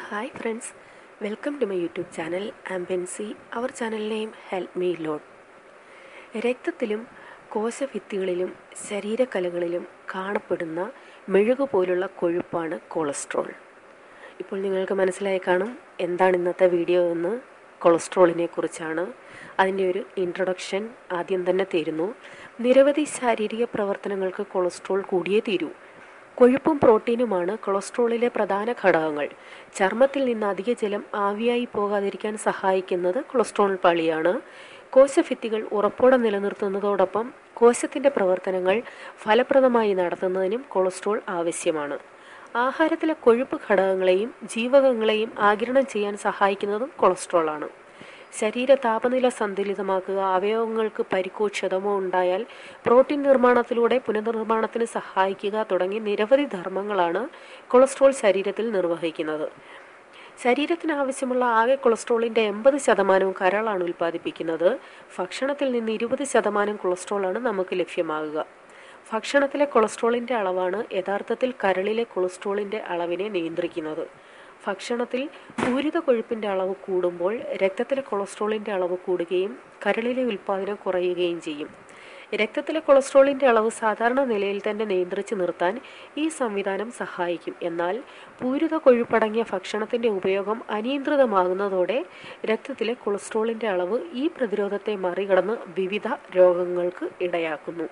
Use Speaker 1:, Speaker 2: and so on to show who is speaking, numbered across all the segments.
Speaker 1: hi friends welcome to my YouTube channel ആംബൻസി our channel name help me lord രക്തത്തിലും കോശഭിത്തികളിലും ശരീരകലകളിലും കാണപ്പെടുന്ന മെഴുകു പോലുള്ള കൊഴുപ്പാണ് കൊളസ്ട്രോൾ ഇപ്പോൾ നിങ്ങൾക്ക് മനസ്സിലായി കാണും എന്താണ് ഇന്നത്തെ വീഡിയോ എന്ന് കൊളസ്ട്രോളിനെ കുറിച്ചാണ് അതിൻ്റെ ഒരു ഇൻട്രൊഡക്ഷൻ ആദ്യം തന്നെ തരുന്നു നിരവധി ശാരീരിക പ്രവർത്തനങ്ങൾക്ക് കൊളസ്ട്രോൾ കൂടിയേ തീരൂ കൊഴുപ്പും പ്രോട്ടീനുമാണ് കൊളസ്ട്രോളിലെ പ്രധാന ഘടകങ്ങൾ ചർമ്മത്തിൽ നിന്ന് അധിക ജലം ആവിയായി പോകാതിരിക്കാൻ സഹായിക്കുന്നത് കൊളസ്ട്രോൾ പാളിയാണ് കോശഭിത്തികൾ ഉറപ്പോടെ നിലനിർത്തുന്നതോടൊപ്പം കോശത്തിൻ്റെ പ്രവർത്തനങ്ങൾ ഫലപ്രദമായി നടത്തുന്നതിനും കൊളസ്ട്രോൾ ആവശ്യമാണ് ആഹാരത്തിലെ കൊഴുപ്പ് ഘടകങ്ങളെയും ജീവകങ്ങളെയും ആഗിരണം ചെയ്യാൻ സഹായിക്കുന്നതും കൊളസ്ട്രോളാണ് ശരീര താപനില സന്തുലിതമാക്കുക അവയവങ്ങൾക്ക് പരിക്കോ ക്ഷതമോ ഉണ്ടായാൽ പ്രോട്ടീൻ നിർമ്മാണത്തിലൂടെ പുനർനിർമ്മാണത്തിന് സഹായിക്കുക തുടങ്ങി നിരവധി ധർമ്മങ്ങളാണ് കൊളസ്ട്രോൾ ശരീരത്തിൽ നിർവഹിക്കുന്നത് ശരീരത്തിന് ആവശ്യമുള്ള ആകെ കൊളസ്ട്രോളിൻ്റെ എൺപത് ശതമാനവും കരളാണ് ഉൽപ്പാദിപ്പിക്കുന്നത് ഭക്ഷണത്തിൽ നിന്ന് ഇരുപത് ശതമാനം കൊളസ്ട്രോളാണ് നമുക്ക് ലഭ്യമാകുക ഭക്ഷണത്തിലെ കൊളസ്ട്രോളിൻ്റെ അളവാണ് യഥാർത്ഥത്തിൽ കരളിലെ കൊളസ്ട്രോളിൻ്റെ അളവിനെ നിയന്ത്രിക്കുന്നത് ഭക്ഷണത്തിൽ പൂരിത കൊഴുപ്പിൻ്റെ അളവ് കൂടുമ്പോൾ രക്തത്തിലെ കൊളസ്ട്രോളിൻ്റെ അളവ് കൂടുകയും കരളിലെ ഉൽപ്പാദനം കുറയുകയും ചെയ്യും രക്തത്തിലെ കൊളസ്ട്രോളിൻ്റെ അളവ് സാധാരണ നിലയിൽ തന്നെ നിയന്ത്രിച്ച് നിർത്താൻ ഈ സംവിധാനം സഹായിക്കും എന്നാൽ പൂരിത കൊഴുപ്പടങ്ങിയ ഭക്ഷണത്തിൻ്റെ ഉപയോഗം അനിയന്ത്രിതമാകുന്നതോടെ രക്തത്തിലെ കൊളസ്ട്രോളിൻ്റെ അളവ് ഈ പ്രതിരോധത്തെ മറികടന്ന് വിവിധ രോഗങ്ങൾക്ക് ഇടയാക്കുന്നു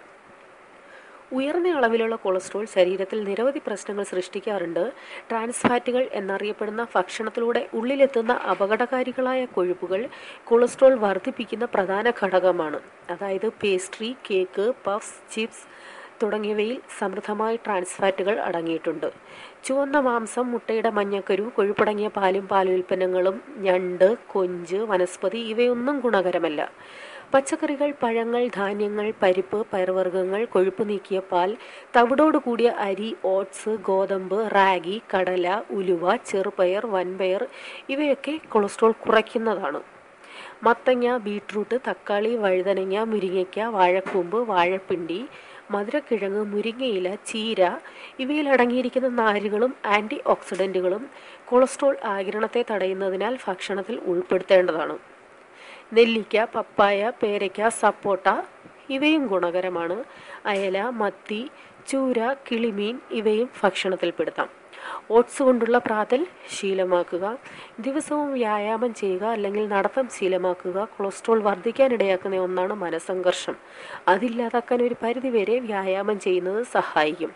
Speaker 1: ഉയർന്ന അളവിലുള്ള കൊളസ്ട്രോൾ ശരീരത്തിൽ നിരവധി പ്രശ്നങ്ങൾ സൃഷ്ടിക്കാറുണ്ട് ട്രാൻസ് ഫാറ്റുകൾ എന്നറിയപ്പെടുന്ന ഭക്ഷണത്തിലൂടെ ഉള്ളിലെത്തുന്ന അപകടകാരികളായ കൊഴുപ്പുകൾ കൊളസ്ട്രോൾ വർദ്ധിപ്പിക്കുന്ന പ്രധാന ഘടകമാണ് അതായത് പേസ്ട്രി കേക്ക് പഫ്സ് ചിപ്സ് തുടങ്ങിയവയിൽ സമൃദ്ധമായി ട്രാൻസ് ഫാറ്റുകൾ അടങ്ങിയിട്ടുണ്ട് ചുവന്ന മാംസം മുട്ടയുടെ മഞ്ഞക്കരു കൊഴുപ്പടങ്ങിയ പാലും പാലുൽപ്പന്നങ്ങളും ഞണ്ട് കൊഞ്ച് വനസ്പതി ഇവയൊന്നും ഗുണകരമല്ല പച്ചക്കറികൾ പഴങ്ങൾ ധാന്യങ്ങൾ പരിപ്പ് പയർവർഗ്ഗങ്ങൾ കൊഴുപ്പ് നീക്കിയ പാൽ തവിടോട് കൂടിയ അരി ഓട്സ് ഗോതമ്പ് റാഗി കടല ഉലുവ ചെറുപയർ വൻപയർ ഇവയൊക്കെ കൊളസ്ട്രോൾ കുറയ്ക്കുന്നതാണ് മത്തങ്ങ ബീട്രൂട്ട് തക്കാളി വഴുതനങ്ങ മുരിങ്ങയ്ക്ക വാഴക്കൂമ്പ് വാഴപ്പിണ്ടി മധുരക്കിഴങ്ങ് മുരിങ്ങയില ചീര ഇവയിൽ അടങ്ങിയിരിക്കുന്ന നാരുകളും ആൻറ്റി ഓക്സിഡൻറ്റുകളും കൊളസ്ട്രോൾ ആകിരണത്തെ തടയുന്നതിനാൽ ഭക്ഷണത്തിൽ ഉൾപ്പെടുത്തേണ്ടതാണ് നെല്ലിക്ക പപ്പായ പേരയ്ക്ക സപ്പോട്ട ഇവയും ഗുണകരമാണ് അയല മത്തി ചൂര കിളിമീൻ ഇവയും ഭക്ഷണത്തിൽപ്പെടുത്താം ഓട്സ് കൊണ്ടുള്ള പ്രാതൽ ശീലമാക്കുക ദിവസവും വ്യായാമം ചെയ്യുക അല്ലെങ്കിൽ നടത്തം ശീലമാക്കുക കൊളസ്ട്രോൾ വർദ്ധിക്കാനിടയാക്കുന്ന ഒന്നാണ് മനസംഘർഷം അതില്ലാതാക്കാൻ ഒരു പരിധിവരെ വ്യായാമം ചെയ്യുന്നത് സഹായിക്കും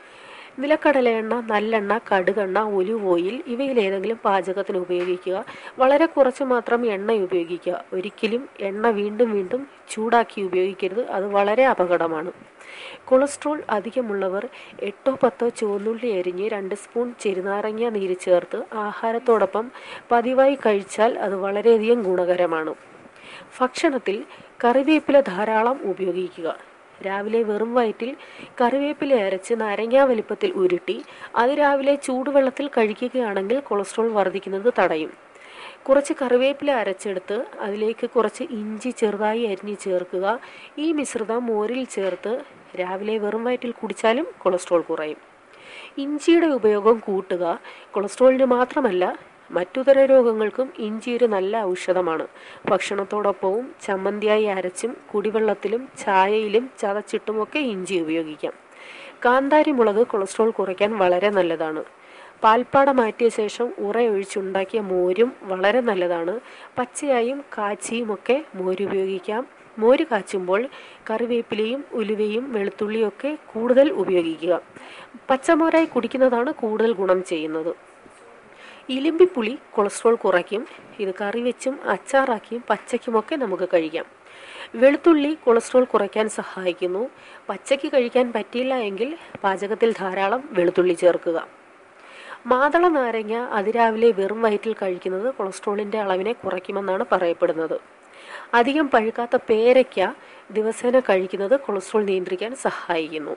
Speaker 1: നിലക്കടല എണ്ണ നല്ലെണ്ണ കടുകെണ്ണ ഒലിവ് ഓയിൽ ഇവയിലേതെങ്കിലും പാചകത്തിന് ഉപയോഗിക്കുക വളരെ കുറച്ച് മാത്രം എണ്ണ ഉപയോഗിക്കുക ഒരിക്കലും എണ്ണ വീണ്ടും വീണ്ടും ചൂടാക്കി ഉപയോഗിക്കരുത് അത് വളരെ അപകടമാണ് കൊളസ്ട്രോൾ അധികമുള്ളവർ എട്ടോ പത്തോ ചുവന്നുള്ളി എരിഞ്ഞ് രണ്ട് സ്പൂൺ ചെറുനാരങ്ങ നീര് ചേർത്ത് ആഹാരത്തോടൊപ്പം പതിവായി കഴിച്ചാൽ അത് വളരെയധികം ഗുണകരമാണ് ഭക്ഷണത്തിൽ കറിവേപ്പില ധാരാളം ഉപയോഗിക്കുക രാവിലെ വെറും വയറ്റിൽ കറിവേപ്പില അരച്ച് നാരങ്ങാ വലിപ്പത്തിൽ ഉരുട്ടി അത് രാവിലെ ചൂടുവെള്ളത്തിൽ കഴിക്കുകയാണെങ്കിൽ കൊളസ്ട്രോൾ വർദ്ധിക്കുന്നത് തടയും കുറച്ച് കറിവേപ്പില അരച്ചെടുത്ത് അതിലേക്ക് കുറച്ച് ഇഞ്ചി ചെറുതായി അരിഞ്ഞ് ചേർക്കുക ഈ മിശ്രിതം മോരിൽ ചേർത്ത് രാവിലെ വെറും വയറ്റിൽ കുടിച്ചാലും കൊളസ്ട്രോൾ കുറയും ഇഞ്ചിയുടെ ഉപയോഗം കൂട്ടുക കൊളസ്ട്രോളിന് മാത്രമല്ല മറ്റുതര രോഗങ്ങൾക്കും ഇഞ്ചി ഒരു നല്ല ഔഷധമാണ് ഭക്ഷണത്തോടൊപ്പവും ചമ്മന്തിയായി അരച്ചും കുടിവെള്ളത്തിലും ചായയിലും ചതച്ചിട്ടുമൊക്കെ ഇഞ്ചി ഉപയോഗിക്കാം കാന്താരി മുളക് കൊളസ്ട്രോൾ കുറയ്ക്കാൻ വളരെ നല്ലതാണ് പാൽപ്പാട മാറ്റിയ ശേഷം ഉറയൊഴിച്ചുണ്ടാക്കിയ മോരും വളരെ നല്ലതാണ് പച്ചയായും കാച്ചിയും ഒക്കെ മോര് ഉപയോഗിക്കാം മോര് കാച്ചുമ്പോൾ കറിവേപ്പിലയും ഉലുവയും വെളുത്തുള്ളിയും ഒക്കെ കൂടുതൽ ഉപയോഗിക്കുക പച്ചമോരായി കുടിക്കുന്നതാണ് കൂടുതൽ ഗുണം ചെയ്യുന്നത് ഇലിമ്പിപ്പുളി കൊളസ്ട്രോൾ കുറയ്ക്കും ഇത് കറി വെച്ചും അച്ചാറാക്കിയും പച്ചയ്ക്കുമൊക്കെ നമുക്ക് കഴിക്കാം വെളുത്തുള്ളി കൊളസ്ട്രോൾ കുറയ്ക്കാൻ സഹായിക്കുന്നു പച്ചയ്ക്ക് കഴിക്കാൻ പറ്റിയില്ല എങ്കിൽ പാചകത്തിൽ ധാരാളം വെളുത്തുള്ളി ചേർക്കുക മാതള നാരങ്ങ അതിരാവിലെ വെറും വയറ്റിൽ കഴിക്കുന്നത് കൊളസ്ട്രോളിൻ്റെ അളവിനെ കുറയ്ക്കുമെന്നാണ് പറയപ്പെടുന്നത് അധികം പഴുക്കാത്ത പേരയ്ക്ക ദിവസേന കഴിക്കുന്നത് കൊളസ്ട്രോൾ നിയന്ത്രിക്കാൻ സഹായിക്കുന്നു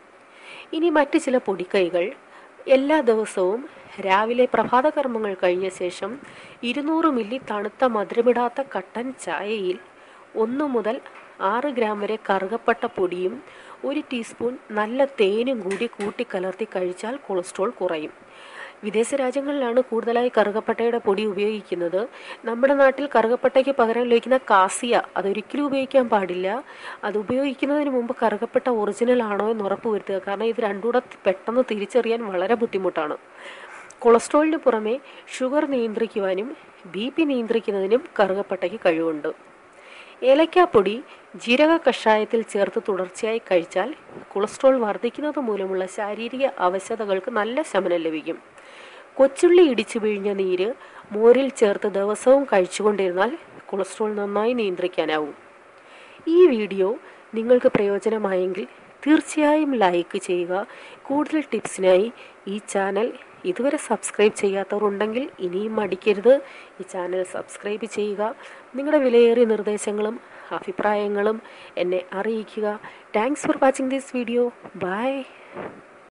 Speaker 1: ഇനി മറ്റ് ചില പൊടിക്കൈകൾ എല്ലാ ദിവസവും രാവിലെ പ്രഭാതകർമ്മങ്ങൾ കഴിഞ്ഞ ശേഷം ഇരുന്നൂറ് മില്ലി തണുത്ത മധുരമിടാത്ത കട്ടൻ ചായയിൽ ഒന്ന് മുതൽ ആറ് ഗ്രാം വരെ കറുകപ്പട്ട പൊടിയും ഒരു ടീസ്പൂൺ നല്ല തേനും കൂടി കൂട്ടിക്കലർത്തി കഴിച്ചാൽ കൊളസ്ട്രോൾ കുറയും വിദേശ രാജ്യങ്ങളിലാണ് കൂടുതലായി കറുകപ്പട്ടയുടെ പൊടി ഉപയോഗിക്കുന്നത് നമ്മുടെ നാട്ടിൽ കറുകപ്പട്ടയ്ക്ക് പകരം ലഭിക്കുന്ന കാസിയ അതൊരിക്കലും ഉപയോഗിക്കാൻ പാടില്ല അത് ഉപയോഗിക്കുന്നതിന് മുമ്പ് കറുകപ്പട്ട ഒറിജിനൽ ആണോ എന്ന് ഉറപ്പുവരുത്തുക കാരണം ഇത് രണ്ടുകൂടെ പെട്ടെന്ന് തിരിച്ചറിയാൻ വളരെ ബുദ്ധിമുട്ടാണ് കൊളസ്ട്രോളിന് പുറമെ ഷുഗർ നിയന്ത്രിക്കുവാനും ബി പി നിയന്ത്രിക്കുന്നതിനും കറുകപ്പട്ടയ്ക്ക് കഴിവുണ്ട് ഏലക്കാപ്പൊടി ജീരക കഷായത്തിൽ ചേർത്ത് തുടർച്ചയായി കഴിച്ചാൽ കൊളസ്ട്രോൾ വർദ്ധിക്കുന്നത് മൂലമുള്ള ശാരീരിക അവശതകൾക്ക് നല്ല ശമനം ലഭിക്കും കൊച്ചുള്ളി ഇടിച്ചു പിഴിഞ്ഞ നീര് മോരിൽ ചേർത്ത് ദിവസവും കഴിച്ചുകൊണ്ടിരുന്നാൽ കൊളസ്ട്രോൾ നന്നായി നിയന്ത്രിക്കാനാവും ഈ വീഡിയോ നിങ്ങൾക്ക് പ്രയോജനമായെങ്കിൽ തീർച്ചയായും ലൈക്ക് ചെയ്യുക കൂടുതൽ ടിപ്സിനായി ഈ ചാനൽ ഇതുവരെ സബ്സ്ക്രൈബ് ചെയ്യാത്തവർ ഉണ്ടെങ്കിൽ ഇനിയും മടിക്കരുത് ഈ ചാനൽ സബ്സ്ക്രൈബ് ചെയ്യുക നിങ്ങളുടെ വിലയേറിയ നിർദ്ദേശങ്ങളും അഭിപ്രായങ്ങളും എന്നെ അറിയിക്കുക thanks for watching this video by